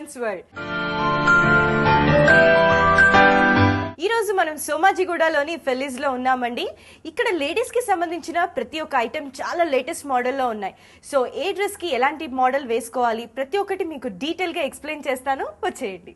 Women's world ఈ రోజు మనం సోమాజిగూడలోని ఫెలిస్ లో ఉన్నామండి ఇక్కడ లేడీస్ కి సంబంధించిన ప్రతి ఒక్క ఐటెం చాలా లేటెస్ట్ మోడల్లో ఉన్నాయి సో ఏ డ్రెస్ కి ఎలాంటి మోడల్ వేసుకోవాలి ప్రతి ఒక్కటి మీకు డీటెయిల్ గా ఎక్స్ప్లెయిన్ చేస్తాను వచ్చేయండి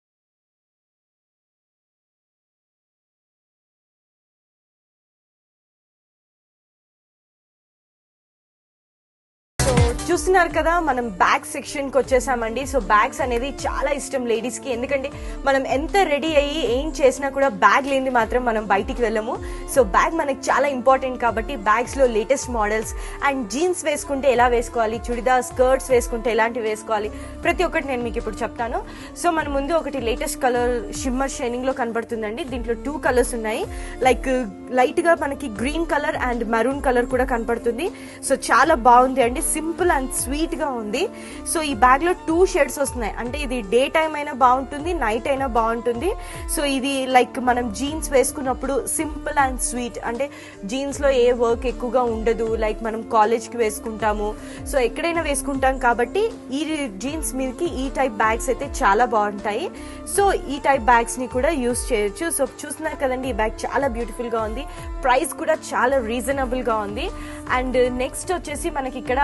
సో చూస్తున్నారు కదా మనం బ్యాగ్ సెక్షన్ కి వచ్చేసామండి సో బ్యాగ్స్ అనేది చాలా ఇష్టం లేడీస్ కి ఎందుకంటే మనం ఎంత రెడీ అయ్యి ఏం చేసినా కూడా బ్యాగ్ లేనిది మాత్రం మనం బయటికి వెళ్ళము సో బ్యాగ్ మనకి చాలా ఇంపార్టెంట్ కాబట్టి బ్యాగ్స్ లో లేటెస్ట్ మోడల్స్ అండ్ జీన్స్ వేసుకుంటే ఎలా వేసుకోవాలి చుడిదార్ స్కర్ట్స్ వేసుకుంటే ఎలాంటివి వేసుకోవాలి ప్రతి ఒక్కటి నేను మీకు ఇప్పుడు చెప్తాను సో మన ముందు ఒకటి లేటెస్ట్ కలర్ షిమ్మర్ షైనింగ్ లో కనబడుతుందండి దీంట్లో టూ కలర్స్ ఉన్నాయి లైక్ లైట్ గా మనకి green color and maroon color కూడా కనపడుతుంది సో చాలా బాగుంది అండి సింపుల్ అండ్ స్వీట్ గా ఉంది సో ఈ బ్యాగ్ లో టూ షేడ్స్ వస్తున్నాయి అంటే ఇది డే టైం అయినా బాగుంటుంది నైట్ అయినా బాగుంటుంది సో ఇది లైక్ మనం జీన్స్ వేసుకున్నప్పుడు సింపుల్ అండ్ స్వీట్ అంటే జీన్స్ లో ఏ వర్క్ ఎక్కువగా ఉండదు లైక్ మనం కాలేజ్ కి వేసుకుంటాము సో ఎక్కడైనా వేసుకుంటాం కాబట్టి ఈ జీన్స్ మీదకి ఈ టైప్ బ్యాగ్స్ అయితే చాలా బాగుంటాయి సో ఈ టైప్ బ్యాగ్స్ ని కూడా యూస్ చేయొచ్చు సో చూస్తున్నారు కదండి ఈ బ్యాగ్ చాలా బ్యూటిఫుల్ గా ఉంది ప్రైస్ కూడా చాలా రీజనబుల్ గా ఉంది అండ్ నెక్స్ట్ వచ్చేసి మనకి ఇక్కడ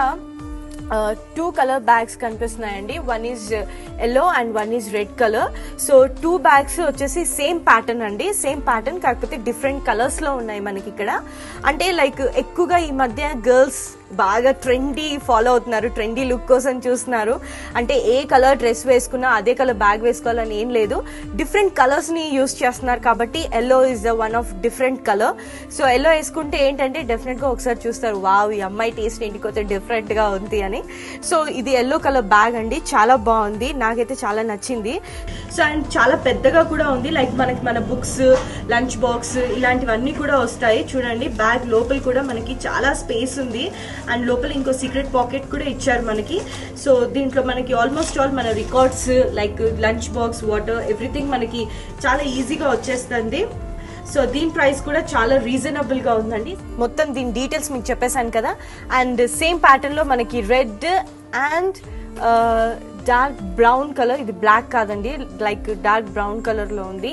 టూ కలర్ బ్యాగ్స్ కనిపిస్తున్నాయండి one is yellow and one is red color so two bags వచ్చేసి సేమ్ ప్యాటర్న్ అండి సేమ్ ప్యాటర్న్ కాకపోతే డిఫరెంట్ కలర్స్ లో ఉన్నాయి మనకి ఇక్కడ అంటే లైక్ ఎక్కువగా ఈ మధ్య గర్ల్స్ బాగా ట్రెండీ ఫాలో అవుతున్నారు ట్రెండీ లుక్ కోసం చూస్తున్నారు అంటే ఏ కలర్ డ్రెస్ వేసుకున్నా అదే కలర్ బ్యాగ్ వేసుకోవాలని ఏం లేదు డిఫరెంట్ కలర్స్ ని యూస్ చేస్తున్నారు కాబట్టి yellow is the one of different color so yellow వేసుకుంటే ఏంటంటే డెఫినెట్ గా ఒకసారి చూస్తారు వావ్ ఈ అమ్మాయి టేస్ట్ ఏంటి కొంచెం డిఫరెంట్ గా ఉంది అని సో ఇది ఎల్లో కలర్ బ్యాగ్ అండి చాలా బాగుంది నాకైతే చాలా నచ్చింది సో అండ్ చాలా పెద్దగా కూడా ఉంది లైక్ మనకి మన బుక్స్ లంచ్ బాక్స్ ఇలాంటివన్నీ కూడా వస్తాయి చూడండి బ్యాగ్ లోపల కూడా మనకి చాలా స్పేస్ ఉంది అండ్ లోపల ఇంకో సీక్రెట్ పాకెట్ కూడా ఇచ్చారు మనకి సో దీంట్లో మనకి ఆల్మోస్ట్ ఆల్ మన records like lunch box water everything మనకి చాలా ఈజీగా వచ్చేస్తుంది సో దీని ప్రైస్ కూడా చాలా రీజనబుల్ గా ఉందండి మొత్తం దీని డీటెయిల్స్ మీకు చెప్పేశాను కదా అండ్ సేమ్ ప్యాటర్న్ లో మనకి red and dark brown color ఇది బ్లాక్ కాదండి లైక్ డార్క్ బ్రౌన్ కలర్ లో ఉంది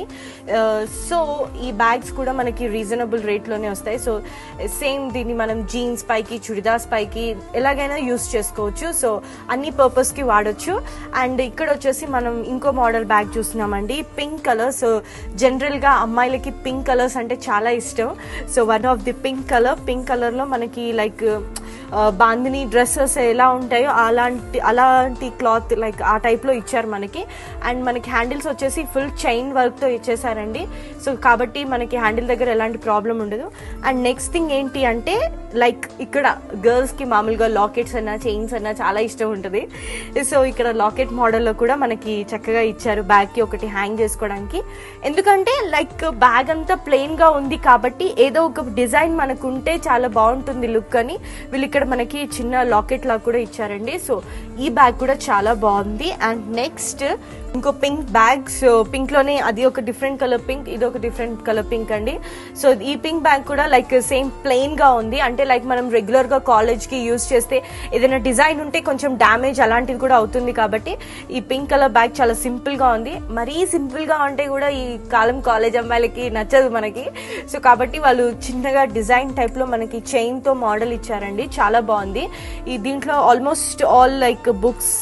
సో ఈ బ్యాగ్స్ కూడా మనకి రీజనబుల్ రేట్ లోనే వస్తాయి సో సేమ్ దీన్ని మనం జీన్స్ పైకి చుడిదార్స్ పైకి ఎలాగైనా యూస్ చేసుకోవచ్చు సో అన్ని పర్పస్ కి వాడొచ్చు అండ్ ఇక్కడ వచ్చేసి మనం ఇంకో మోడల్ బ్యాగ్ చూస్తున్నామండి పింక్ కలర్ సో జనరల్ గా అమ్మాయిలకి పింక్ కలర్స్ అంటే చాలా ఇష్టం so one of the pink color pink color లో మనకి లైక్ బాందిని డ్రెస్సెస్ ఎలా ఉంటాయో అలాంటి అలాంటి క్లాత్ లైక్ ఆ టైప్ లో ఇచ్చారు మనకి అండ్ మనకి హ్యాండిల్స్ వచ్చేసి ఫుల్ చైన్ వర్క్ తో ఇచ్చేసారండి సో కాబట్టి మనకి హ్యాండిల్ దగ్గర ఎలాంటి ప్రాబ్లం ఉండదు అండ్ నెక్స్ట్ థింగ్ ఏంటి అంటే లైక్ ఇక్కడ గర్ల్స్ కి మామూలుగా లాకెట్స్ అన్నా చైన్స్ అన్నా చాలా ఇష్టం ఉంటుంది సో ఇక్కడ లాకెట్ మోడల్లో కూడా మనకి చక్కగా ఇచ్చారు బ్యాగ్ కి ఒకటి హ్యాంగ్ చేసుకోవడానికి ఎందుకంటే లైక్ బ్యాగ్ అంతా ప్లెయిన్ గా ఉంది కాబట్టి ఏదో ఒక డిజైన్ మనకు ఉంటే చాలా బాగుంటుంది లుక్ అని వీళ్ళు ఇక్కడ మనకి చిన్న లాకెట్ లా కూడా ఇచ్చారండి సో ఈ బ్యాగ్ కూడా చాలా బాగుంది అండ్ నెక్స్ట్ ఇంకో పింక్ బ్యాగ్ సో పింక్ లోనే అది ఒక డిఫరెంట్ కలర్ పింక్ ఇది ఒక డిఫరెంట్ కలర్ పింక్ అండి సో ఈ పింక్ బ్యాగ్ కూడా లైక్ సేమ్ ప్లెయిన్ గా ఉంది అంటే లైక్ మనం రెగ్యులర్ గా కాలేజ్ కి యూస్ చేస్తే ఏదైనా డిజైన్ ఉంటే కొంచెం డ్యామేజ్ అలాంటిది కూడా అవుతుంది కాబట్టి ఈ పింక్ కలర్ బ్యాగ్ చాలా సింపుల్ గా ఉంది మరీ సింపుల్ గా ఉంటే కూడా ఈ కాలం కాలేజ్ అమ్మాయిలకి నచ్చదు మనకి సో కాబట్టి వాళ్ళు చిన్నగా డిజైన్ టైప్ లో మనకి చైన్ తో మోడల్ ఇచ్చారండి చాలా బాగుంది ఈ దీంట్లో almost all like books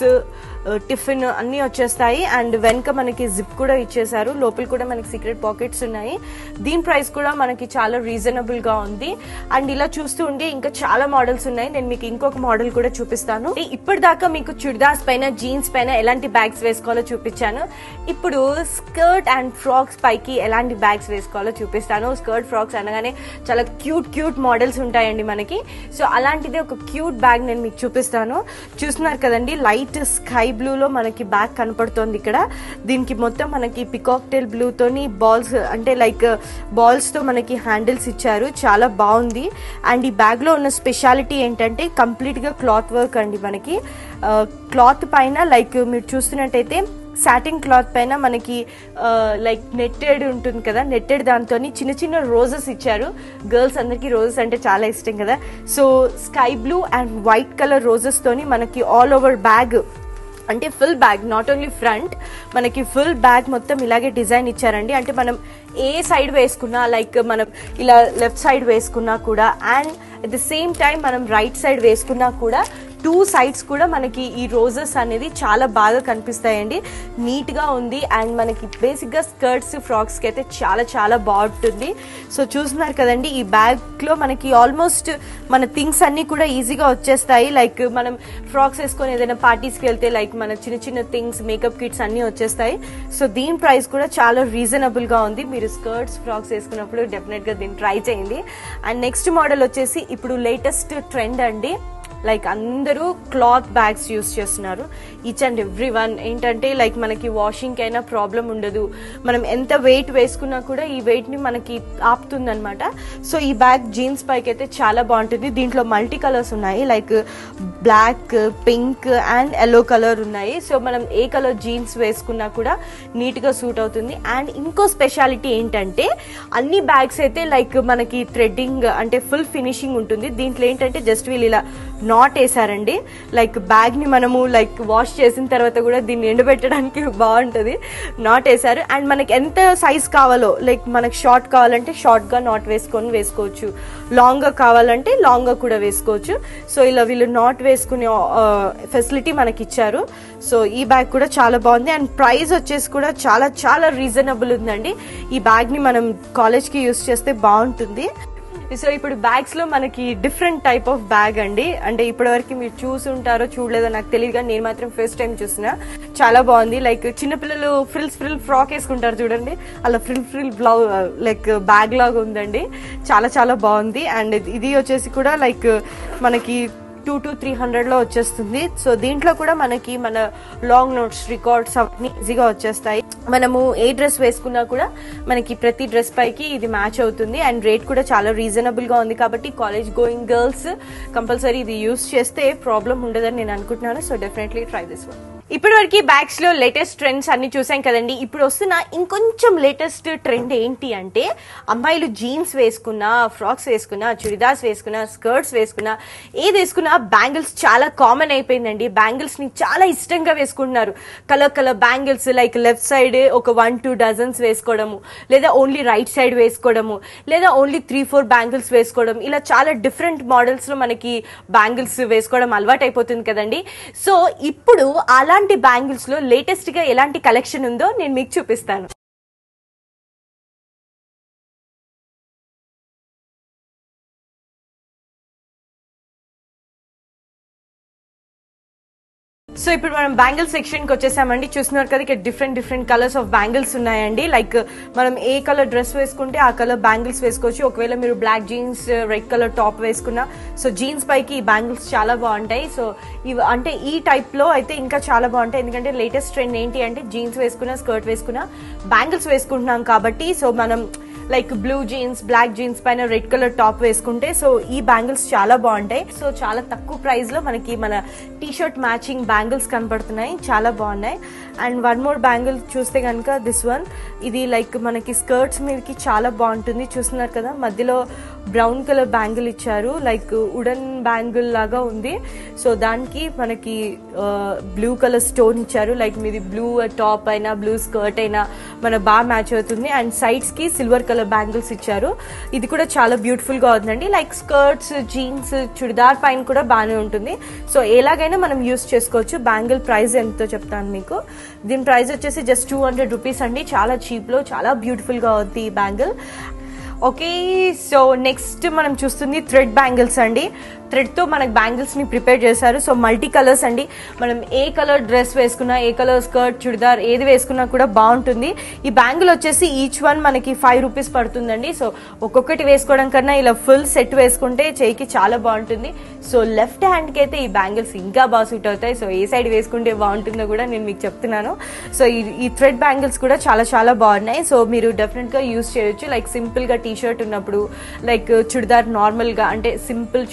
tiffin అన్ని వచ్చేస్తాయి అండ్ వెనక మనకి జిప్ కూడా ఇచ్చేసారు లోపల కూడా మనకి సీక్రెట్ పాకెట్స్ ఉన్నాయి దీని ప్రైస్ కూడా మనకి చాలా రీజనబుల్ గా ఉంది అండ్ ఇలా చూస్తూ ఉంటే ఇంకా చాలా మోడల్స్ ఉన్నాయి నేను మీకు ఇంకొక మోడల్ కూడా చూపిస్తాను ఇప్పటిదాకా మీకు చుడిదార్స్ పైన జీన్స్ పైన ఎలాంటి బ్యాగ్స్ వేసుకోవాలో చూపించాను ఇప్పుడు స్కర్ట్ అండ్ ఫ్రాక్స్ పైకి ఎలాంటి బ్యాగ్స్ వేసుకోవాలో చూపిస్తాను స్కర్ట్ ఫ్రాక్స్ అనగానే చాలా క్యూట్ క్యూట్ మోడల్స్ ఉంటాయండి మనకి సో అలాంటిది ఒక క్యూట్ బ్యాగ్ నేను మీకు చూపిస్తాను చూస్తున్నారు కదండి లైట్ స్కై బ్లూ లో మనకి బ్యాగ్ కనపడుతోంది ఇక్కడ దీనికి మొత్తం మనకి పికాక్ టెల్ బ్లూ తోని బాల్స్ అంటే లైక్ బాల్స్ తో మనకి హ్యాండిల్స్ ఇచ్చారు చాలా బాగుంది అండ్ ఈ బ్యాగ్ లో ఉన్న స్పెషాలిటీ ఏంటంటే కంప్లీట్ గా క్లాత్ వర్క్ అండి మనకి క్లాత్ పైన లైక్ మీరు చూస్తున్నట్టయితే సాటిన్ క్లాత్ పైన మనకి లైక్ నెట్టెడ్ ఉంటుంది కదా నెట్టెడ్ దాంతో చిన్న చిన్న రోజెస్ ఇచ్చారు గర్ల్స్ అందరికీ రోజెస్ అంటే చాలా ఇష్టం కదా so sky blue and white color roses తోని మనకి ఆల్ ఓవర్ బ్యాగ్ అంటే full bag not only front మనకి ఫుల్ బ్యాగ్ మొత్తం ఇలాగే డిజైన్ ఇచ్చారండి అంటే మనం ఏ సైడ్ వేసుకున్నా లైక్ మనం ఇలా లెఫ్ట్ సైడ్ వేసుకున్నా కూడా and at the same time మనం రైట్ సైడ్ వేసుకున్నా కూడా టూ సైడ్స్ కూడా మనకి ఈ రోజెస్ అనేది చాలా బాగా కనిపిస్తాయండి నీట్గా ఉంది అండ్ మనకి బేసిక్గా స్కర్ట్స్ ఫ్రాక్స్కి అయితే చాలా చాలా బాగుంటుంది సో చూస్తున్నారు కదండి ఈ బ్యాగ్లో మనకి ఆల్మోస్ట్ మన థింగ్స్ అన్నీ కూడా ఈజీగా వచ్చేస్తాయి లైక్ మనం ఫ్రాక్స్ వేసుకొని ఏదైనా పార్టీస్కి వెళ్తే లైక్ మన చిన్న చిన్న థింగ్స్ మేకప్ కిట్స్ అన్నీ వచ్చేస్తాయి సో దీని ప్రైస్ కూడా చాలా రీజనబుల్గా ఉంది మీరు స్కర్ట్స్ ఫ్రాక్స్ వేసుకున్నప్పుడు డెఫినెట్గా దీన్ని ట్రై చేయండి అండ్ నెక్స్ట్ మోడల్ వచ్చేసి ఇప్పుడు లేటెస్ట్ ట్రెండ్ అండి లైక్ అందరూ క్లాత్ బ్యాగ్స్ యూస్ చేస్తున్నారు ఈచ్ అండ్ ఎవ్రీ వన్ ఏంటంటే లైక్ మనకి వాషింగ్ అయినా ప్రాబ్లం ఉండదు మనం ఎంత వెయిట్ వేసుకున్నా కూడా ఈ వెయిట్ ని మనకి ఆపుతుంది అనమాట సో ఈ బ్యాగ్ జీన్స్ పైకి అయితే చాలా బాగుంటుంది దీంట్లో మల్టీ కలర్స్ ఉన్నాయి like black pink and yellow color ఉన్నాయి సో మనం ఏ కలర్ జీన్స్ వేసుకున్నా కూడా నీట్ గా సూట్ అవుతుంది అండ్ ఇంకో స్పెషాలిటీ ఏంటంటే అన్ని బ్యాగ్స్ అయితే లైక్ మనకి థ్రెడ్డింగ్ అంటే ఫుల్ ఫినిషింగ్ ఉంటుంది దీంట్లో ఏంటంటే జస్ట్ వీళ్ళు ఇలా నాట్ వేసారండి లైక్ బ్యాగ్ ని మనము లైక్ వాష్ చేసిన తర్వాత కూడా దీన్ని ఎండబెట్టడానికి బాగుంటుంది నాట్ వేసారు అండ్ మనకి ఎంత సైజ్ కావాలో లైక్ మనకి షార్ట్ కావాలంటే షార్ట్ గా నాట్ వేసుకొని వేసుకోవచ్చు లాంగ్ గా కావాలంటే లాంగ్ గా కూడా వేసుకోవచ్చు సో ఇలా వీళ్ళు నాట్ వేసుకునే ఫెసిలిటీ మనకి ఇచ్చారు సో ఈ బ్యాగ్ కూడా చాలా బాగుంది అండ్ ప్రైస్ వచ్చేసి కూడా చాలా చాలా రీజనబుల్ ఉందండి ఈ బ్యాగ్ ని మనం కాలేజ్ కి యూస్ చేస్తే బాగుంటుంది సో ఇప్పుడు బ్యాగ్స్ లో మనకి డిఫరెంట్ టైప్ ఆఫ్ బ్యాగ్ అండి అంటే ఇప్పటివరకు మీరు చూసి ఉంటారో చూడలేదో నాకు తెలియదు కానీ నేను మాత్రం ఫస్ట్ టైం చూసిన చాలా బాగుంది లైక్ చిన్నపిల్లలు ఫ్రిల్స్ ఫ్రిల్ ఫ్రాక్ వేసుకుంటారు చూడండి అలా ఫ్రిల్ ఫ్రిల్ బ్లౌ లైక్ బ్యాగ్ లాగా ఉందండి చాలా చాలా బాగుంది అండ్ ఇది వచ్చేసి కూడా లైక్ మనకి టూ టు త్రీ హండ్రెడ్లో వచ్చేస్తుంది సో దీంట్లో కూడా మనకి మన లాంగ్ నోట్స్ రికార్డ్స్ అవన్నీ ఈజీగా వచ్చేస్తాయి మనము ఏ డ్రెస్ వేసుకున్నా కూడా మనకి ప్రతి డ్రెస్ పైకి ఇది మ్యాచ్ అవుతుంది అండ్ రేట్ కూడా చాలా రీజనబుల్ గా ఉంది కాబట్టి కాలేజ్ గోయింగ్ గర్ల్స్ కంపల్సరీ ఇది యూస్ చేస్తే ప్రాబ్లం ఉండదని నేను అనుకుంటున్నాను so definitely try this one ఇప్పటి వరకు బ్యాగ్స్ లో లేటెస్ట్ ట్రెండ్స్ అన్ని చూసాం కదండి ఇప్పుడు వస్తున్న ఇంకొంచెం లేటెస్ట్ ట్రెండ్ ఏంటి అంటే అమ్మాయిలు జీన్స్ వేసుకున్నా ఫ్రాక్స్ వేసుకున్నా చుడిదార్స్ వేసుకున్నా స్కర్ట్స్ వేసుకున్నా ఏది వేసుకున్నా బ్యాంగిల్స్ చాలా కామన్ అయిపోయిందండి బ్యాంగిల్స్ ని చాలా ఇష్టంగా వేసుకుంటున్నారు color color bangles like left side ఒక వన్ టూ డజన్స్ వేసుకోవడము లేదా ఓన్లీ రైట్ సైడ్ వేసుకోవడము లేదా ఓన్లీ త్రీ ఫోర్ బ్యాంగిల్స్ వేసుకోవడం ఇలా చాలా డిఫరెంట్ మోడల్స్ లో మనకి బ్యాంగిల్స్ వేసుకోవడం అలవాటు అయిపోతుంది కదండి సో ఇప్పుడు అలాంటి బ్యాంగిల్స్ లో లేటెస్ట్ గా ఎలాంటి కలెక్షన్ ఉందో నేను మీకు చూపిస్తాను సో ఇప్పుడు మనం బ్యాంగిల్ సెక్షన్ కి వచ్చేసామండి చూస్తున్నారు కదా ఇక్కడ different different colors of bangles ఉన్నాయండి లైక్ మనం ఏ కలర్ డ్రెస్ వేసుకుంటే ఆ కలర్ బ్యాంగిల్స్ వేసుకోవచ్చు ఒకవేళ మీరు black jeans red color top వేసుకున్నా సో జీన్స్ పైకి ఈ బ్యాంగిల్స్ చాలా బాగుంటాయి సో ఇవి అంటే ఈ టైప్ లో అయితే ఇంకా చాలా బాగుంటాయి ఎందుకంటే లేటెస్ట్ ట్రెండ్ ఏంటి అంటే జీన్స్ వేసుకున్నా స్కర్ట్ వేసుకున్నా బ్యాంగిల్స్ వేసుకుంటున్నాం కాబట్టి సో మనం like blue jeans black jeans పైన రెడ్ కలర్ టాప్ వేసుకుంటే సో ఈ బ్యాంగిల్స్ చాలా బాగుంటాయి సో చాలా తక్కువ ప్రైస్ లో మనకి మన టీ షర్ట్ మ్యాచింగ్ బ్యాంగిల్స్ కనపడుతున్నాయి చాలా బాగున్నాయి అండ్ వన్ మోర్ బ్యాంగిల్ చూస్తే కనుక దిస్ వన్ ఇది లైక్ మనకి స్కర్ట్స్ మీదకి చాలా బాగుంటుంది చూస్తున్నారు కదా మధ్యలో బ్రౌన్ కలర్ బ్యాంగిల్ ఇచ్చారు లైక్ వుడెన్ బ్యాంగిల్ లాగా ఉంది సో దానికి మనకి బ్లూ కలర్ స్టోన్ ఇచ్చారు లైక్ మీది బ్లూ టాప్ అయినా బ్లూ స్కర్ట్ అయినా మన బాగా మ్యాచ్ అవుతుంది అండ్ సైడ్స్ కి సిల్వర్ కలర్ బ్యాంగిల్స్ ఇచ్చారు ఇది కూడా చాలా బ్యూటిఫుల్ గా ఉందండి లైక్ స్కర్ట్స్ జీన్స్ చుడిదార్ పైన కూడా బాగానే ఉంటుంది సో ఎలాగైనా మనం యూస్ చేసుకోవచ్చు బ్యాంగిల్ ప్రైస్ ఎంతో చెప్తాను మీకు దీని ప్రైస్ వచ్చేసి జస్ట్ టూ హండ్రెడ్ రూపీస్ అండి చాలా చీప్ లో చాలా బ్యూటిఫుల్ గా ఉంది ఈ బ్యాంగిల్ ఓకే సో నెక్స్ట్ మనం చూస్తుంది థ్రెడ్ బ్యాంగిల్స్ అండి థ్రెడ్తో మనకు బ్యాంగిల్స్ని ప్రిపేర్ చేశారు సో మల్టీ కలర్స్ అండి మనం ఏ కలర్ డ్రెస్ వేసుకున్నా ఏ కలర్ స్కర్ట్ చుడిదార్ ఏది వేసుకున్నా కూడా బాగుంటుంది ఈ బ్యాంగిల్ వచ్చేసి ఈచ్ వన్ మనకి ఫైవ్ రూపీస్ పడుతుందండి సో ఒక్కొక్కటి వేసుకోవడం కన్నా ఇలా ఫుల్ సెట్ వేసుకుంటే చేయికి చాలా బాగుంటుంది సో లెఫ్ట్ హ్యాండ్కి అయితే ఈ బ్యాంగిల్స్ ఇంకా బాగా సూట్ అవుతాయి సో ఏ సైడ్ వేసుకుంటే బాగుంటుందో కూడా నేను మీకు చెప్తున్నాను సో ఈ ఈ థ్రెడ్ బ్యాంగిల్స్ కూడా చాలా చాలా బాగున్నాయి సో మీరు డెఫినెట్గా యూస్ చేయొచ్చు లైక్ సింపుల్గా టీ షర్ట్ ఉన్నప్పుడు లైక్ చుడిదార్ నార్మల్గా అంటే సింపుల్ చుడిదార్ వేసుకుంటే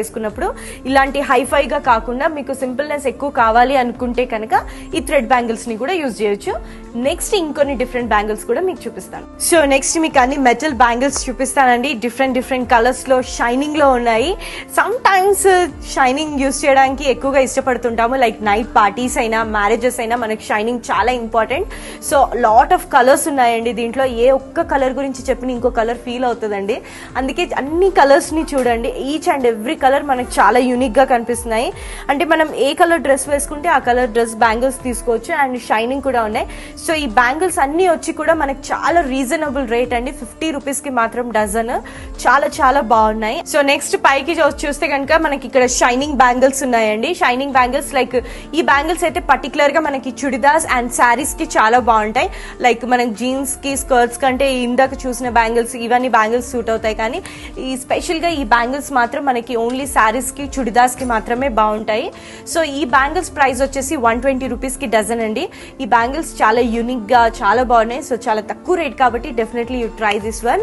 వేసుకున్నప్పుడు ఇలాంటి హైఫైగా కాకుండా మీకు సింపుల్నెస్ ఎక్కువ కావాలి అనుకుంటే కనుక ఈ థ్రెడ్ బ్యాంగిల్స్ ని కూడా యూజ్ చేయొచ్చు నెక్స్ట్ ఇంకొన్ని డిఫరెంట్ బ్యాంగిల్స్ కూడా మీకు చూపిస్తాను సో నెక్స్ట్ మీకు అన్ని మెటల్ బ్యాంగిల్స్ చూపిస్తానండి డిఫరెంట్ డిఫరెంట్ కలర్స్ లో షైనింగ్ లో ఉన్నాయి సమ్ టైమ్స్ షైనింగ్ యూస్ చేయడానికి ఎక్కువగా ఇష్టపడుతుంటాము లైక్ నైట్ పార్టీస్ అయినా మ్యారేజెస్ అయినా మనకి షైనింగ్ చాలా important so lot of colours ఉన్నాయండి దీంట్లో ఏ ఒక్క కలర్ గురించి చెప్పిన ఇంకో కలర్ ఫీల్ అవుతుందండి అందుకే అన్ని కలర్స్ ని చూడండి ఈచ్ అండ్ ఎవ్రీ కలర్ మనకి చాలా యూనిక్ గా కనిపిస్తున్నాయి అంటే మనం ఏ కలర్ డ్రెస్ వేసుకుంటే ఆ కలర్ డ్రెస్ బ్యాంగిల్స్ తీసుకోవచ్చు అండ్ షైనింగ్ కూడా ఉన్నాయి సో ఈ బ్యాంగిల్స్ అన్ని వచ్చి కూడా మనకి చాలా రీజనబుల్ రేట్ అండి ఫిఫ్టీ రూపీస్ కి మాత్రం డజన్ చాలా చాలా బాగున్నాయి సో నెక్స్ట్ పైకి చూ- చూస్తే కనుక మనకి ఇక్కడ షైనింగ్ బ్యాంగిల్స్ ఉన్నాయండి షైనింగ్ బ్యాంగిల్స్ లైక్ ఈ బ్యాంగిల్స్ అయితే పర్టికులర్ గా మనకి చుడిదాస్ అండ్ శారీస్ కి చాలా బాగుంటాయి లైక్ మనకి జీన్స్ కి స్కర్ట్స్ కంటే ఇందాక చూసిన బ్యాంగిల్స్ ఇవన్నీ బ్యాంగిల్స్ సూట్ అవుతాయి కానీ ఈ స్పెషల్ గా ఈ బ్యాంగిల్స్ మాత్రం మనకి ఓన్లీ శారీస్ కి చుడిదాస్ కి మాత్రమే బాగుంటాయి సో ఈ బ్యాంగిల్స్ ప్రైస్ వచ్చేసి వన్ ట్వంటీ రూపీస్ కి డజన్ అండి ఈ బ్యాంగిల్స్ చాలా యూనిక్ గా చాలా బాగున్నాయి సో చాలా తక్కువ రేట్ కాబట్టి definitely you try this one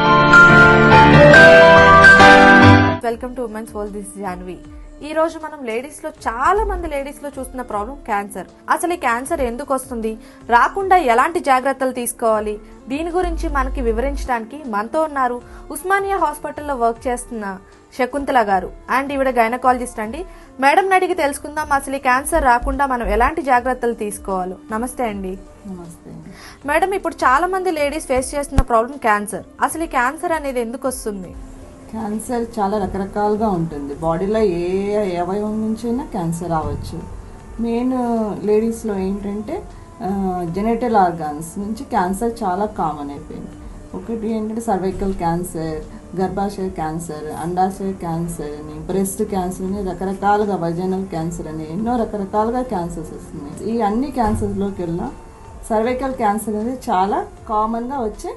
welcome to women's world this Janvi ఈ రోజు మనం లేడీస్ లో చాలా మంది లేడీస్ లో చూస్తున్న ప్రాబ్లం క్యాన్సర్ అసలు ఈ క్యాన్సర్ ఎందుకు వస్తుంది రాకుండా ఎలాంటి జాగ్రత్తలు తీసుకోవాలి దీని గురించి మనకి వివరించడానికి మనతో ఉన్నారు ఉస్మానియా హాస్పిటల్లో వర్క్ చేస్తున్న శకుంతల గారు అండ్ ఈవిడ గైనకాలజిస్ట్ అండి మేడం అడిగి తెలుసుకుందాం అసలు ఈ క్యాన్సర్ రాకుండా మనం ఎలాంటి జాగ్రత్తలు తీసుకోవాలో నమస్తే అండి నమస్తే మేడం ఇప్పుడు చాలా మంది లేడీస్ ఫేస్ చేస్తున్న ప్రాబ్లం క్యాన్సర్ అసలు ఈ క్యాన్సర్ అనేది ఎందుకు వస్తుంది క్యాన్సర్ చాలా రకరకాలుగా ఉంటుంది బాడీలో ఏ అవయవం నుంచైనా క్యాన్సర్ రావచ్చు మెయిన్ లేడీస్లో ఏంటంటే జెనెటల్ ఆర్గాన్స్ నుంచి క్యాన్సర్ చాలా కామన్ అయిపోయింది ఒకటి ఏంటంటే సర్వైకల్ క్యాన్సర్ గర్భాశయ క్యాన్సర్ అండాశయ క్యాన్సర్ అని బ్రెస్ట్ క్యాన్సర్ అని రకరకాలుగా వజనల్ క్యాన్సర్ అని ఎన్నో రకరకాలుగా క్యాన్సర్స్ వస్తున్నాయి ఈ అన్ని క్యాన్సర్స్లోకి వెళ్ళినా సర్వైకల్ క్యాన్సర్ అనేది చాలా కామన్గా వచ్చే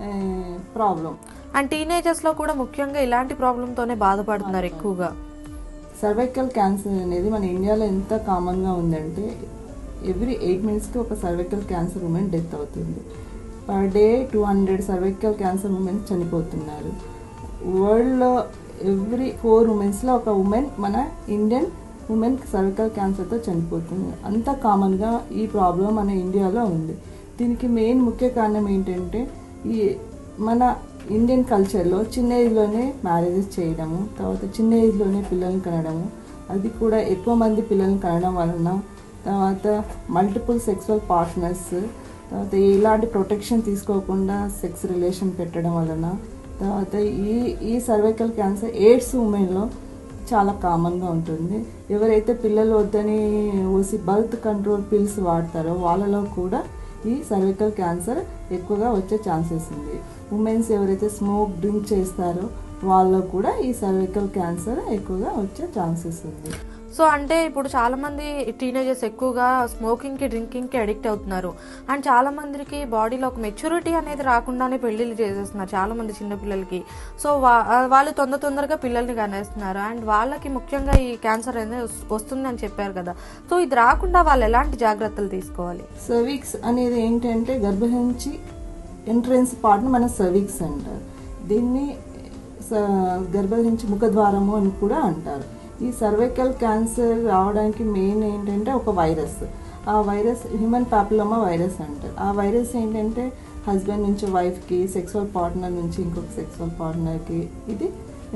ప్రాబ్లం అండ్ టీనేజర్స్ లో కూడా ముఖ్యంగా ఇలాంటి ప్రాబ్లమ్ తోనే బాధపడుతున్నారు ఎక్కువగా సర్వైకల్ క్యాన్సర్ అనేది మన ఇండియాలో ఎంత కామన్గా ఉందంటే ఎవ్రీ ఎయిట్ మినిట్స్కి ఒక సర్వైకల్ క్యాన్సర్ ఉమెన్ డెత్ అవుతుంది per day two hundred cervical cancer women చనిపోతున్నారు వరల్డ్లో ఎవ్రీ ఫోర్ ఉమెన్స్లో ఒక ఉమెన్ మన ఇండియన్ ఉమెన్ సర్వికల్ క్యాన్సర్తో చనిపోతుంది అంత కామన్గా ఈ ప్రాబ్లం మన ఇండియాలో ఉంది దీనికి మెయిన్ ముఖ్య కారణం ఏంటంటే ఈ మన ఇండియన్ కల్చర్లో చిన్న ఏజ్లోనే మ్యారేజెస్ చేయడము తర్వాత చిన్న ఏజ్లోనే పిల్లల్ని కనడము అది కూడా ఎక్కువ మంది పిల్లల్ని కనడం వలన తర్వాత మల్టిపుల్ సెక్సువల్ పార్ట్నర్స్ తర్వాత ఎలాంటి ప్రొటెక్షన్ తీసుకోకుండా సెక్స్ రిలేషన్ పెట్టడం వలన తర్వాత ఈ ఈ సర్వైకల్ క్యాన్సర్ ఎయిడ్స్ ఉమెన్లో చాలా కామన్గా ఉంటుంది ఎవరైతే పిల్లలు వద్దని ఓసి బర్త్ కంట్రోల్ పిల్స్ వాడతారో వాళ్ళలో కూడా ఈ సర్వికల్ క్యాన్సర్ ఎక్కువగా వచ్చే ఛాన్సెస్ ఉంది ఉమెన్స్ ఎవరైతే స్మోక్ డ్రింక్ చేస్తారో వాళ్ళలో కూడా ఈ సర్వికల్ క్యాన్సర్ ఎక్కువగా వచ్చే ఛాన్సెస్ ఉంది సో అంటే ఇప్పుడు చాలా మంది టీనేజర్స్ ఎక్కువగా స్మోకింగ్ కి డ్రింకింగ్ కి అడిక్ట్ అవుతున్నారు అండ్ చాలా మందికి బాడీలో ఒక మెచ్యూరిటీ అనేది రాకుండానే పెళ్లిళ్ళు చేసేస్తున్నారు చాలా మంది చిన్న పిల్లలకి సో వా- వాళ్ళు తొందర తొందరగా పిల్లల్ని కనేస్తున్నారు అండ్ వాళ్ళకి ముఖ్యంగా ఈ క్యాన్సర్ అనేది వస్- వస్తుంది అని చెప్పారు కదా సో ఇది రాకుండా వాళ్ళు ఎలాంటి జాగ్రత్తలు తీసుకోవాలి సర్విక్స్ అనేది ఏంటంటే గర్భసంచి ఎంట్రన్స్ పార్ట్ని మన సర్విక్స్ అంటారు దీన్ని స- గర్భసంచి ముఖద్వారము అని కూడా అంటారు ఈ సర్వైకల్ క్యాన్సర్ రావడానికి మెయిన్ ఏంటంటే ఒక వైరస్ ఆ వైరస్ హ్యూమన్ పాపులోమా వైరస్ అంటారు ఆ వైరస్ ఏంటంటే హస్బెండ్ నుంచి వైఫ్కి సెక్సువల్ పార్ట్నర్ నుంచి ఇంకొక సెక్సువల్ పార్ట్నర్కి ఇది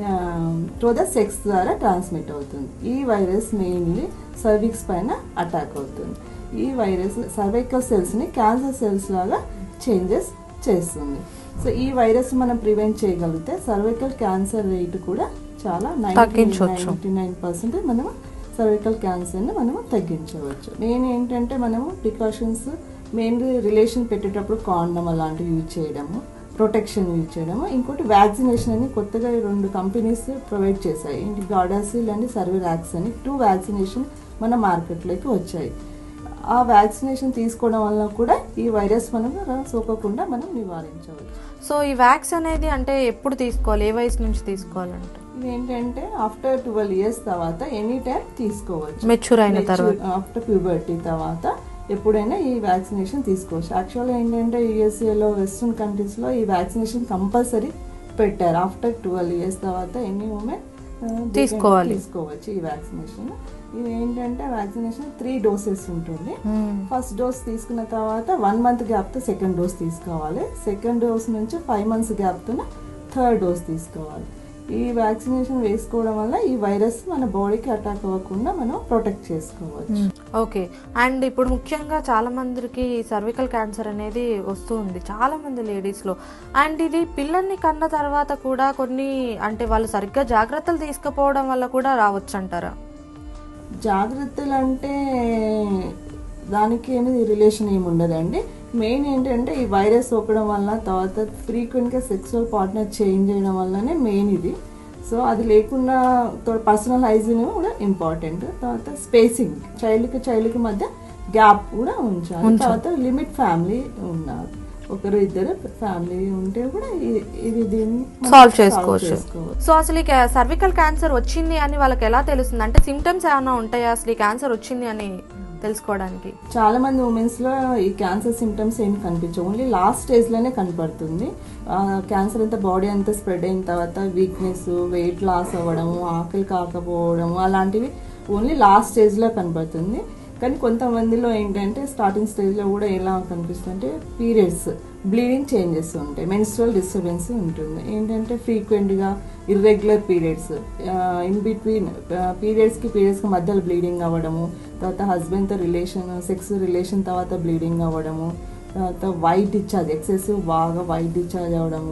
త్రూ ద సెక్స్ ద్వారా ట్రాన్స్మిట్ అవుతుంది ఈ వైరస్ మెయిన్లీ సర్విక్స్ పైన అటాక్ అవుతుంది ఈ వైరస్ సర్వైకల్ సెల్స్ని క్యాన్సర్ సెల్స్ లాగా చేంజెస్ చేస్తుంది సో ఈ వైరస్ మనం ప్రివెంట్ చేయగలిగితే సర్వైకల్ క్యాన్సర్ రేట్ కూడా చాలా తగ్గించవచ్చు. నైంటీ నైన్ పర్సెంట్ మనము సర్వైకల్ క్యాన్సర్ని మనము తగ్గించవచ్చు మెయిన్ ఏంటంటే మనము ప్రికాషన్స్ మెయిన్లీ రిలేషన్ పెట్టేటప్పుడు కాండమ్ అలాంటివి యూజ్ చేయడము ప్రొటెక్షన్ యూజ్ చేయడము ఇంకోటి వ్యాక్సినేషన్ అని కొత్తగా ఈ రెండు కంపెనీస్ ప్రొవైడ్ చేశాయి ఏంటి గాడాసిల్ అండ్ సర్విరాక్స్ అని టూ వ్యాక్సినేషన్ మన మార్కెట్లోకి వచ్చాయి ఆ వ్యాక్సినేషన్ తీసుకోవడం వల్ల కూడా ఈ వైరస్ మనం సోకకుండా మనం నివారించవచ్చు సో ఈ వ్యాక్స్ అనేది అంటే ఎప్పుడు తీసుకోవాలి ఏ వయసు నుంచి తీసుకోవాలంటే ఇది ఏంటంటే ఆఫ్టర్ ట్వెల్వ్ ఇయర్స్ తర్వాత ఎనీ టైం తీసుకోవచ్చు మెచ్యూర్ అయిన తర్వాత ఆఫ్టర్ ప్యూబర్టీ తర్వాత ఎప్పుడైనా ఈ వ్యాక్సినేషన్ తీసుకోవచ్చు యాక్చువల్గా ఏంటంటే యూఎస్ఏలో వెస్ట్రన్ కంట్రీస్లో ఈ వ్యాక్సినేషన్ కంపల్సరీ పెట్టారు ఆఫ్టర్ ట్వెల్వ్ ఇయర్స్ తర్వాత ఎనీ ఉమెన్ they can తీసుకోవాలి. తీసుకోవచ్చు ఈ వ్యాక్సినేషన్ ఇది ఏంటంటే వ్యాక్సినేషన్ త్రీ డోసెస్ ఉంటుంది ఫస్ట్ డోస్ తీసుకున్న తర్వాత వన్ మంత్ గ్యాప్తో సెకండ్ డోస్ తీసుకోవాలి సెకండ్ డోస్ నుంచి ఫైవ్ మంత్స్ గ్యాప్తో థర్డ్ డోస్ తీసుకోవాలి ఈ వ్యాక్సినేషన్ వేసుకోవడం వల్ల ఈ వైరస్ మన బాడీకి అటాక్ అవ్వకుండా మనం ప్రొటెక్ట్ చేసుకోవచ్చు ఓకే అండ్ ఇప్పుడు ముఖ్యంగా చాలా మందికి సర్వికల్ క్యాన్సర్ అనేది వస్తూ ఉంది చాలా మంది లేడీస్ లో అండ్ ఇది పిల్లల్ని కన్న తర్వాత కూడా కొన్ని అంటే వాళ్ళు సరిగ్గా జాగ్రత్తలు తీసుకుపోవడం వల్ల కూడా రావచ్చు అంటారా జాగ్రత్తలు అంటే దానికి ఏమి రిలేషన్ ఏమి ఉండదండి మెయిన్ ఏంటంటే ఈ వైరస్ సోకడం వల్ల తర్వాత ఫ్రీక్వెంట్గా సెక్సువల్ పార్ట్నర్ చేంజ్ చేయడం వల్లనే మెయిన్ ఇది సో అది లేకుండా పర్సనల్ హైజీన్ కూడా ఇంపార్టెంట్ తర్వాత స్పేసింగ్ చైల్డ్కి చైల్డ్కి మధ్య గ్యాప్ కూడా ఉంచాలి తర్వాత లిమిట్ ఫ్యామిలీ ఉన్నారు ఒకరు ఇద్దరు ఫ్యామిలీ ఉంటే కూడా ఇ- ఇది దీన్ని మనం సాల్వ్ solve చేసుకోవచ్చు చేసుకోవచ్చు సో అసలు ఈ సర్వికల్ క్యాన్సర్ వచ్చింది అని వాళ్ళకి ఎలా తెలుస్తుంది అంటే సిమ్టమ్స్ ఏమైనా ఉంటాయా అసలు ఈ క్యాన్సర్ వచ్చింది అని తెలుసుకోవడానికి చాలా మంది ఉమెన్స్ లో ఈ క్యాన్సర్ సిమ్టమ్స్ ఏమి కనిపించవు ఓన్లీ లాస్ట్ స్టేజ్ లోనే కనపడుతుంది క్యాన్సర్ అంతా బాడీ అంతా స్ప్రెడ్ అయిన తర్వాత వీక్నెస్ వెయిట్ లాస్ అవ్వడము ఆకలి కాకపోవడము అలాంటివి ఓన్లీ లాస్ట్ స్టేజ్ లో కనపడుతుంది కానీ కొంతమందిలో ఏంటంటే స్టార్టింగ్ స్టేజ్ లో కూడా ఎలా కనిపిస్తుంది అంటే పీరియడ్స్ బ్లీడింగ్ చేంజెస్ ఉంటాయి మెన్స్ట్రల్ డిస్టర్బెన్స్ ఉంటుంది ఏంటంటే ఫ్రీక్వెంట్ గా irregular periods in between periods కి పీరియడ్స్ కి మధ్యలో బ్లీడింగ్ అవ్వడము తర్వాత హస్బెండ్ తో రిలేషన్ సెక్స్ రిలేషన్ తర్వాత బ్లీడింగ్ అవ్వడము తర్వాత వైట్ డిశ్చార్జ్ ఎక్సెసివ్ బాగా వైట్ డిశ్చార్జ్ అవ్వడము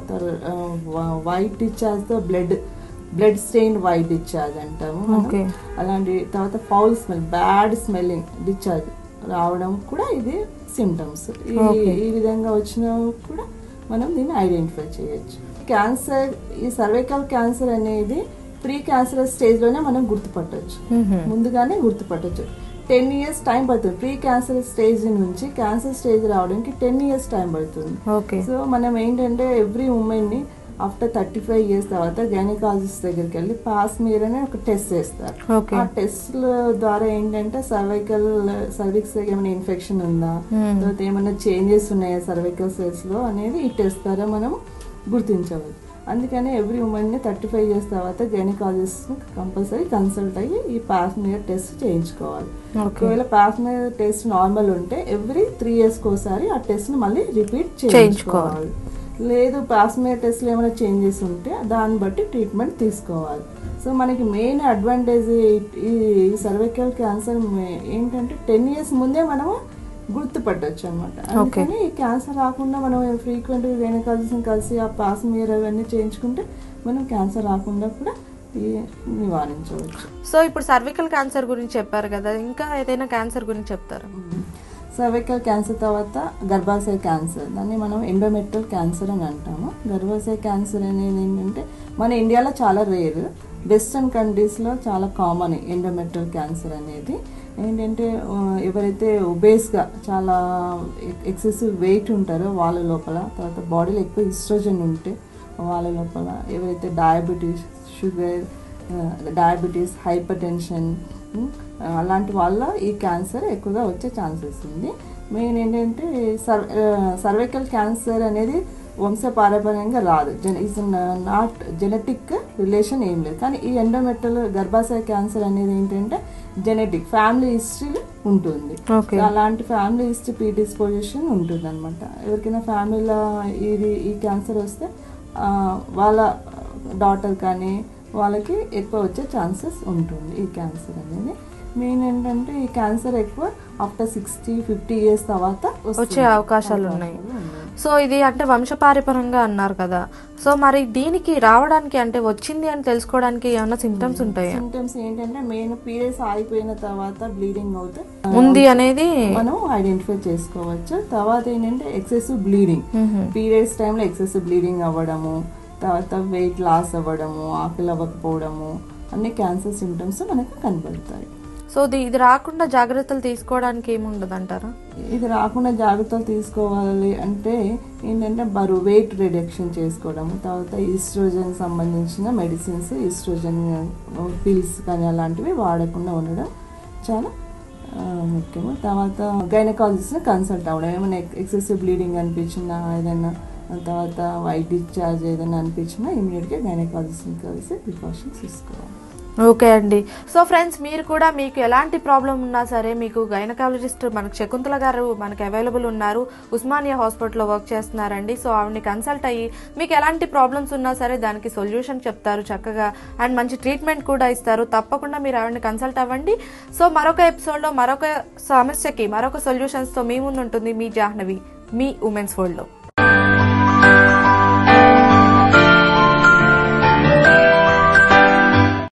తర్వాత వైట్ డిశ్చార్జ్ తో blood blood stain white discharge అంటాము మనం. Okay. అలాంటి తర్వాత foul smell bad smelling discharge రావడం కూడా ఇది సిమ్టమ్స్ ఈ విధంగా వచ్చినా కూడా మనం దీన్ని ఐడెంటిఫై చేయొచ్చు క్యాన్సర్ ఈ సర్వైకల్ క్యాన్సర్ అనేది ప్రీ క్యాన్సర్ స్టేజ్ లోనే మనం గుర్తుపట్టొచ్చు ముందుగానే గుర్తుపట్టొచ్చు టెన్ ఇయర్స్ టైం పడుతుంది ప్రీ క్యాన్సర్ స్టేజ్ నుంచి క్యాన్సర్ స్టేజ్ రావడానికి టెన్ ఇయర్స్ టైం పడుతుంది ఓకే సో మనం ఏంటంటే ఎవ్రీ ఉమెన్ ని ఆఫ్టర్ థర్టీ ఫైవ్ ఇయర్స్ తర్వాత గైనకాలజిస్ట్ దగ్గరికి వెళ్ళి పాస్ మీర్ అనే ఒక టెస్ట్ చేస్తారు Okay. ఆ టెస్ట్ ద్వారా ఏంటంటే సర్వైకల్ సర్విక్స్ ఏమైనా ఇన్ఫెక్షన్ ఉందా తర్వాత ఏమైనా చేంజెస్ ఉన్నాయా సర్వైకల్ సెల్స్ లో అనేది ఈ టెస్ట్ ద్వారా మనం గుర్తించవచ్చు అందుకని ఎవ్రీ ఉమెన్ ని థర్టీ ఫైవ్ ఇయర్స్ తర్వాత గైనకాలజిస్ట్ కంపల్సరీ కన్సల్ట్ అయ్యి ఈ పాస్మియర్ టెస్ట్ చేయించుకోవాలి ఒకవేళ పాస్మియర్ టెస్ట్ నార్మల్ ఉంటే ఎవ్రీ త్రీ ఇయర్స్ ఒకసారి ఆ టెస్ట్ ని మళ్ళీ రిపీట్ చేయించుకోవాలి లేదు పాస్మియర్ టెస్ట్లో ఏమైనా చేంజెస్ ఉంటే దాన్ని బట్టి ట్రీట్మెంట్ తీసుకోవాలి సో మనకి మెయిన్ అడ్వాంటేజ్ ఈ సర్వైకల్ క్యాన్సర్ ఏంటంటే టెన్ ఇయర్స్ ముందే మనము గుర్తుపట్టొచ్చు అనమాట అందుకని ఈ క్యాన్సర్ రాకుండా మనం ఫ్రీక్వెంట్ గైనకాలజిస్ట్ని కలిసి ఆ పాస్మియర్ అవన్నీ చేయించుకుంటే మనం క్యాన్సర్ రాకుండా కూడా ఈ నివారించవచ్చు సో ఇప్పుడు సర్వికల్ క్యాన్సర్ గురించి చెప్పారు కదా ఇంకా ఏదైనా క్యాన్సర్ గురించి చెప్తారా సర్వైకల్ క్యాన్సర్ తర్వాత గర్భాశయ క్యాన్సర్ దాన్ని మనం ఎండోమెట్రల్ క్యాన్సర్ అని అంటాము గర్భాశయ క్యాన్సర్ అనేది ఏంటంటే మన ఇండియాలో చాలా రేర్ వెస్ట్రన్ కంట్రీస్లో చాలా కామన్ ఎండోమెట్రల్ క్యాన్సర్ అనేది ఏంటంటే ఆ, ఎవరైతే ఒబేస్గా చాలా ఎక్సెసివ్ వెయిట్ ఉంటారో వాళ్ళ లోపల తర్వాత బాడీలో ఎక్కువ ఇస్ట్రోజన్ ఉంటే వాళ్ళ లోపల ఎవరైతే diabetes sugar diabetes hypertension అలాంటి వాళ్ళ ఈ క్యాన్సర్ ఎక్కువగా వచ్చే ఛాన్సెస్ ఉంది మెయిన్ ఏంటంటే సర్ సర్వైకల్ క్యాన్సర్ అనేది వంశపారంపర్యంగా రాదు జెన ఇస్ నాట్ జెనెటిక్ రిలేషన్ ఏం లేదు కానీ ఈ ఎండోమెట్రల్ గర్భాశయ క్యాన్సర్ అనేది ఏంటంటే జెనెటిక్ ఫ్యామిలీ హిస్టరీ ఉంటుంది Okay. అలాంటి ఫ్యామిలీ హిస్టరీ ప్రీడిస్పోజిషన్ ఉంటుంది అనమాట ఎవరికైనా ఫ్యామిలీలో ఇది ఈ క్యాన్సర్ వస్తే ఆ, వాళ్ళ డాటర్ కానీ వాళ్ళకి ఎక్కువ వచ్చే ఛాన్సెస్ ఉంటుంది ఈ క్యాన్సర్ అనేది మెయిన్ ఏంటంటే ఈ క్యాన్సర్ ఎక్కువ ఆఫ్టర్ సిక్స్టీ ఫిఫ్టీ ఇయర్స్ తర్వాత వస్తుంది. వచ్చే అవకాశాలు ఉన్నాయి ఉన్నాయి. సో ఇది అంటే వంశపారిపరంగా అన్నారు కదా సో మరి దీనికి రావడానికి అంటే వచ్చింది అని తెలుసుకోవడానికి ఏమైనా సిమ్టమ్స్ ఉంటాయా సిమ్టమ్స్ ఏంటంటే మెయిన్ పీరియడ్స్ ఆగిపోయిన తర్వాత బ్లీడింగ్ అవుతే ఉంది అనేది మనం ఐడెంటిఫై చేసుకోవచ్చు తర్వాత ఏంటంటే ఎక్సెసివ్ బ్లీడింగ్ పీరియడ్స్ టైంలో ఎక్సెసివ్ బ్లీడింగ్ అవ్వడము తర్వాత వెయిట్ లాస్ అవ్వడము ఆకలి అవ్వకపోవడము అన్ని క్యాన్సర్ సిమ్టమ్స్ మనకు కనబడతాయి సో ఇది ఇది రాకుండా జాగ్రత్తలు తీసుకోవడానికి ఏముండదు అంటారా ఇది రాకుండా జాగ్రత్తలు తీసుకోవాలి అంటే ఏంటంటే బరువు వెయిట్ రిడక్షన్ చేసుకోవడం తర్వాత ఈస్ట్రోజన్ సంబంధించిన మెడిసిన్స్ ఈస్ట్రోజన్ పిల్స్ కానీ అలాంటివి వాడకుండా ఉండడం చాలా ఆ, ముఖ్యము తర్వాత గైనకాలజిస్ట్ని కన్సల్ట్ అవ్వడం ఏమైనా ఎక్సెసివ్ బ్లీడింగ్ అనిపించినా ఏదైనా తర్వాత వైట్ డిశ్చార్జ్ ఏదైనా అనిపించినా ఇమీడియట్గా గైనకాలజిస్ట్ని కలిసి ప్రికాషన్స్ తీసుకోవాలి ఓకే అండి సో ఫ్రెండ్స్ మీరు కూడా మీకు ఎలాంటి ప్రాబ్లం ఉన్నా సరే మీకు గైనకాలజిస్ట్ మనకు శకుంతల గారు మనకు అవైలబుల్ ఉన్నారు ఉస్మానియా హాస్పిటల్లో వర్క్ చేస్తున్నారండి సో ఆవిడని కన్సల్ట్ అయ్యి మీకు ఎలాంటి ప్రాబ్లమ్స్ ఉన్నా సరే దానికి సొల్యూషన్ చెప్తారు చక్కగా అండ్ మంచి ట్రీట్మెంట్ కూడా ఇస్తారు తప్పకుండా మీరు ఆవిడని కన్సల్ట్ అవ్వండి సో మరొక ఎపిసోడ్లో మరొక సమస్యకి మరొక సొల్యూషన్స్తో మీ ముందు ఉంటుంది మీ జాహ్నవి మీ ఉమెన్స్ వరల్డ్లో